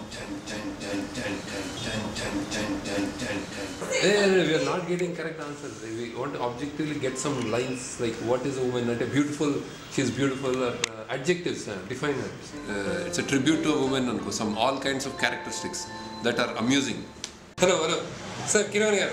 we are not getting correct answers. We want to objectively get some lines like what is a woman? Not a beautiful, she's beautiful, or uh, adjectives, uh, define her. Uh, it's a tribute to a woman అనుకో some all kinds of characteristics that are amusing hello hello sir Kiran గారు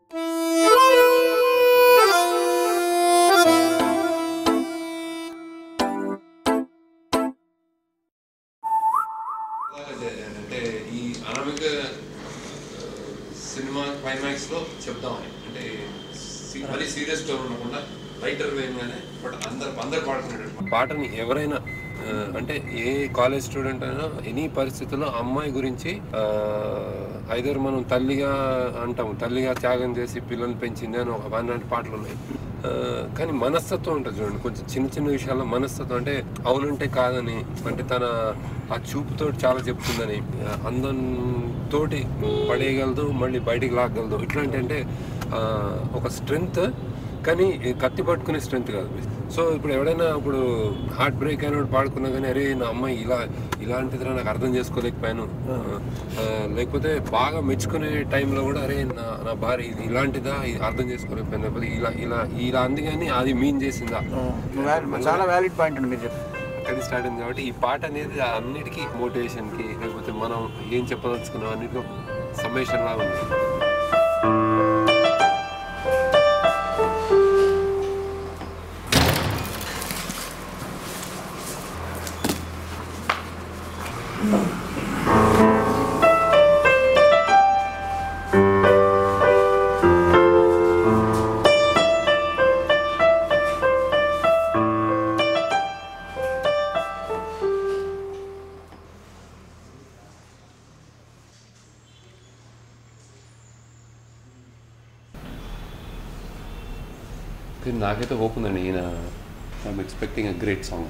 అంటే ఈ Anamika cinema climax లో చెప్దామని అంటే C- మరీ serious గా ఉండకుండా రైటర్ వేయగానే బట్ అందరు అందరు పాడుకునేటట్టు పాటని ఎవరైనా ఆ, అంటే ఏ కాలేజ్ స్టూడెంట్ అయినా ఎనీ పరిస్థితుల్లో అమ్మాయి గురించి ఐదర్ మనం తల్లిగా అంటాం తల్లిగా త్యాగం చేసి పిల్లల్ని పెంచింది అని ఒక అలాంటి పాటలు ఉన్నాయి ఆ, కానీ మనస్తత్వం ఉంటుంది చూడండి కొంచెం చిన్న చిన్న విషయాల్లో మనస్తత్వం అంటే అవునంటే కాదని అంటే తన ఆ చూపుతో చాలా చెప్తుందని ఆ, అందం తోటి పడేయగలదు మళ్ళీ బయటికి లాగగలదు ఇట్లాంటి అంటే ఆ, ఒక స్ట్రెంగ్త్ కానీ ఈ కత్తి పట్టుకునే స్ట్రెంత్ కాదు సో ఇప్పుడు ఎవడైనా ఇప్పుడు హార్ట్ బ్రేక్ అయినప్పుడు పాడుకున్నా కానీ అరే నా అమ్మాయి ఇలా ఇలాంటిదిరా నాకు అర్థం చేసుకోలేకపోయాను ఆ, లేకపోతే బాగా మెచ్చుకునే టైంలో కూడా అరే నా నా భార్య ఇది ఇలాంటిదా ఇది అర్థం చేసుకోలేకపోయాను లేకపోతే ఇలా ఇలా ఇలా అంది కానీ అది మీన్ చేసిందా చాలా వ్యాలిడ్ పాయింట్ అండి మీరు చెప్పారు అక్కడి స్టార్ట్ అయింది కాబట్టి ఈ పాట అనేది అన్నిటికీ మోటివేషన్కి లేకపోతే మనం ఏం చెప్పదలుచుకున్నాం అన్నిటికీ సమ్మేషన్ లాగా ఉంది కానీ నాకైతే హోప్ ఉందండి ఈయన I'm expecting a great song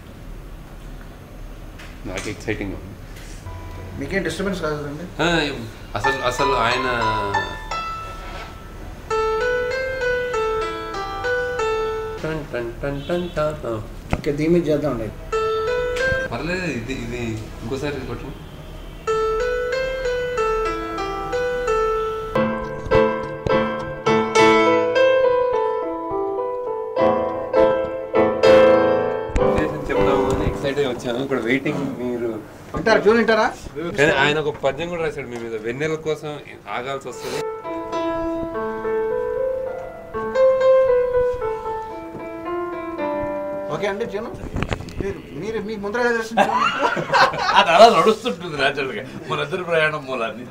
నాకు ఎక్సైటింగ్ ఉంది మీకేం డిస్టర్బెన్స్ కాదు కదండి ఆ, అసలు అసలు ఆయన టన్ టన్ టన్ టన్ టన్. ఆ, ఓకే దీని మీద చేద్దామండి పర్లేదు ఇది ఇది ఇంకోసారి ఇది కొట్టండి చెప్దాము అని ఎక్సైట్ వచ్చాను ఇక్కడ వెయిటింగ్ మీరు వింటారా చూడు వింటారా కానీ ఆయన ఒక పద్యం కూడా రాశాడు మీ మీద వెన్నెల కోసం ఆగాల్సి వస్తుంది ఓకే అండి జీవనం మీరు మీరు మీకు ముందర ఎలా తెలుస్తుంది అది అలా నడుస్తుంటుంది న్యాచురల్గా మన ఇద్దరు ప్రయాణం మూలాన్ని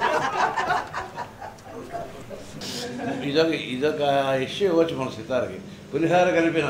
ఇదొక ఇదొక ఇష్యూ ఇవ్వచ్చు మన సితారకి పులిహార కలిపిన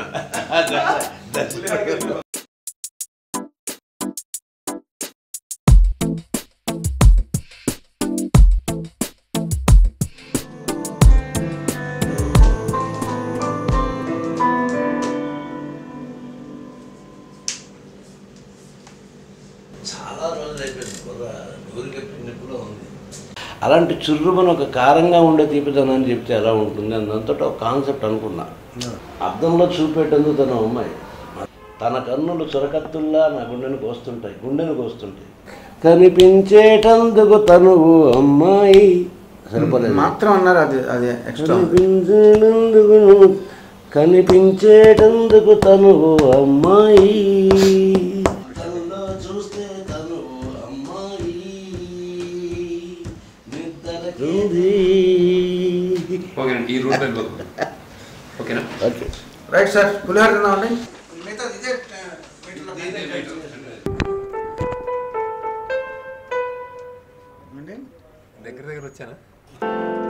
చాలా రోజులు అయిపోయింది బుర్ర నూరు కప్పినప్పుడు ఉంది అలాంటి చుర్రుమని ఒక కారంగా ఉండే తీపిదనాన్ని చెప్తే ఎలా ఉంటుంది అన్నంతటా ఒక కాన్సెప్ట్ అనుకున్నా అద్దంలో చూపేటందుకు తన అమ్మాయి తన కన్నులు చురకత్తుల్లా నా గుండెను కోస్తుంటాయి గుండెను కోస్తుంటాయి కనిపించేటందుకు తను అమ్మాయి సరిపోలేదు మాత్రం అన్నారు అది అది ఎక్స్ట్రా కనిపించేటందుకు నువ్వు- కనిపించేటందుకు తను అమ్మాయి కల్లో చూస్తే తను అమ్మాయి నిద్రకుంది. ఓకేనండి ఈ రూట్ ఓకేనా ఓకే రైట్ సార్ పులిహార తిందామండి మిగతా ఇదే దగ్గర దగ్గర వచ్చానా ఆ